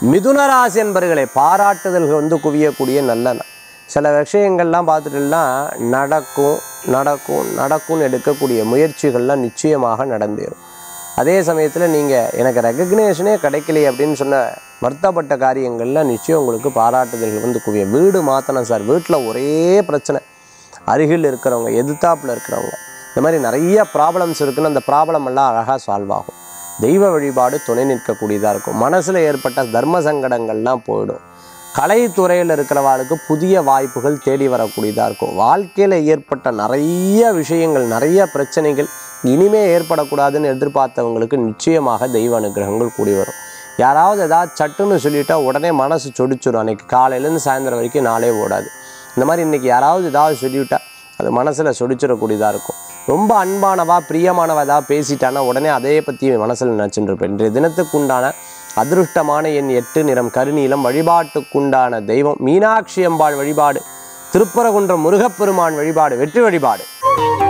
மிதுன ராசி என்பர்களை பாராட்டுதல்கள் வந்து குவியக்கூடிய நல்ல நாள் சில விஷயங்கள்லாம் பார்த்துட்டுனா நடக்கும் நடக்கும் நடக்கும்னு எடுக்கக்கூடிய முயற்சிகள்லாம் நிச்சயமாக நடந்தேறும் அதே சமயத்தில் நீங்கள் எனக்கு ரெகக்னேஷனே கிடைக்கலையே அப்படின்னு சொன்ன வருத்தப்பட்ட காரியங்கள்லாம் நிச்சயம் உங்களுக்கு பாராட்டுதல்கள் வந்து குவிய வீடு மாற்றணும் சார் வீட்டில் ஒரே பிரச்சனை அருகில் இருக்கிறவங்க எதிர்த்தாப்புல இருக்கிறவங்க இந்த மாதிரி நிறைய ப்ராப்ளம்ஸ் இருக்குன்னு அந்த ப்ராப்ளம் எல்லாம் அழகாக சால்வ் ஆகும் தெய்வ வழிபாடு துணை நிற்கக்கூடியதாக இருக்கும் மனசில் ஏற்பட்ட தர்ம சங்கடங்கள்லாம் போயிடும் கலைத்துறையில் இருக்கிறவாளுக்கு புதிய வாய்ப்புகள் தேடி வரக்கூடியதாக இருக்கும் வாழ்க்கையில் ஏற்பட்ட நிறைய விஷயங்கள் நிறைய பிரச்சனைகள் இனிமே ஏற்படக்கூடாதுன்னு எதிர்பார்த்தவங்களுக்கு நிச்சயமாக தெய்வ அனுகிரகங்கள் கூடி வரும் யாராவது ஏதாவது சட்டுன்னு சொல்லிட்டா உடனே மனசு சொடிச்சிடும் அன்னைக்கு காலையிலேருந்து சாயந்தரம் வரைக்கும் நாளே ஓடாது இந்த மாதிரி இன்றைக்கி யாராவது ஏதாவது சொல்லிவிட்டா அது மனசில் சொடிச்சிடக்கூடியதாக இருக்கும் ரொம்ப அன்பானவா பிரியமானவா ஏதாவது பேசிட்டானா உடனே அதே பற்றி மனசில் நினச்சிட்டு இருப்பேன் இன்றைய தினத்துக்கு உண்டான அதிருஷ்டமான என் எட்டு நிறம் கருநீலம் வழிபாட்டுக்குண்டான தெய்வம் மீனாட்சி அம்பாள் வழிபாடு திருப்பரங்குன்றம் முருகப்பெருமான் வழிபாடு வெற்றி வழிபாடு